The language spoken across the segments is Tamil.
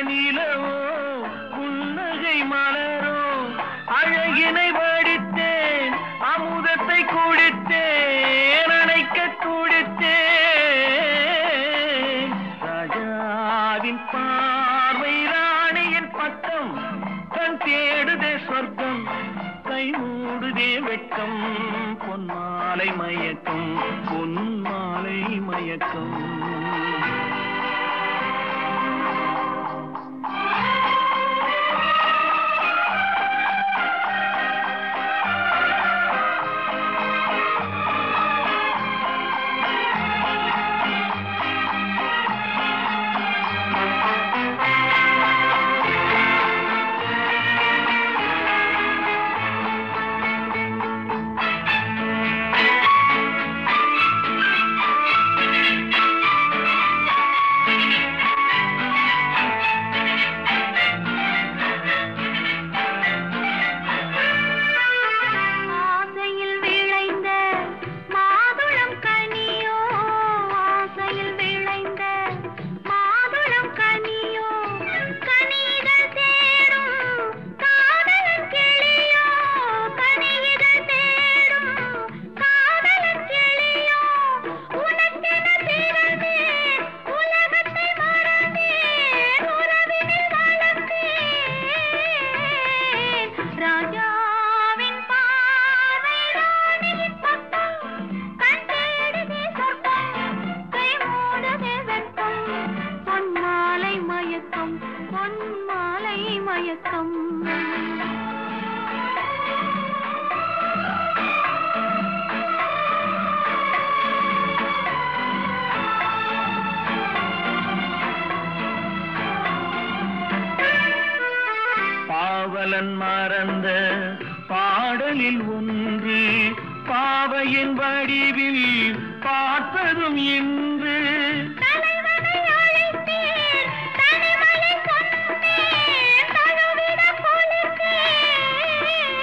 நிலவோ புன்னகை மலரோ அழகினை வடித்தேன் அமுதத்தை குடித்தேன் அணைக்க குடித்தேன் ராஜாவின் பார்வை ராணியின் பக்கம் கண் தேடுதே சொர்க்கம் கை மூடுதே வெட்கம் பொன்மாலை மயக்கம் பொன்மாலை மயக்கம் ஆசையில் விளைந்த மாதுளம் கனியோ ஆசையில் விளைந்த மாதுளம் கனியோ கனிகள் தேடும் காதலன் கிளியோ கனிகள் தேடும் காதலன் கிளியோ உனக்கென பிறந்தேன் உலகத்தை மறந்தேன் உறவினில் வளர்ந்தேன் ராஜாவின் பார்வை ராணியின் பக்கம் கண் தேடுதே சொர்க்கம் கை மூடுதே வெட்கம் பொன்மாலை மயக்கம் பொன்மாலை மயக்கம் பாவலன் மறந்த பாடலில் ஒன்று பாவையின் வடிவில் பார்த்ததும் இன்று தலைவனை அழைத்தேன் தனிமையை சொன்னேன் தழுவிட பொழித்தேன்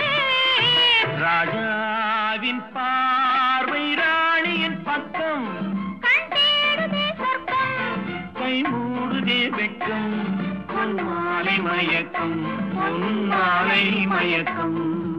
ராஜாவின் பார்வை ராணியின் பக்கம் கண் தேடுதே சொர்க்கம் கை மூடுதே வெட்கம் பொன்மாலை மயக்கம் பொன்மாலை மயக்கம்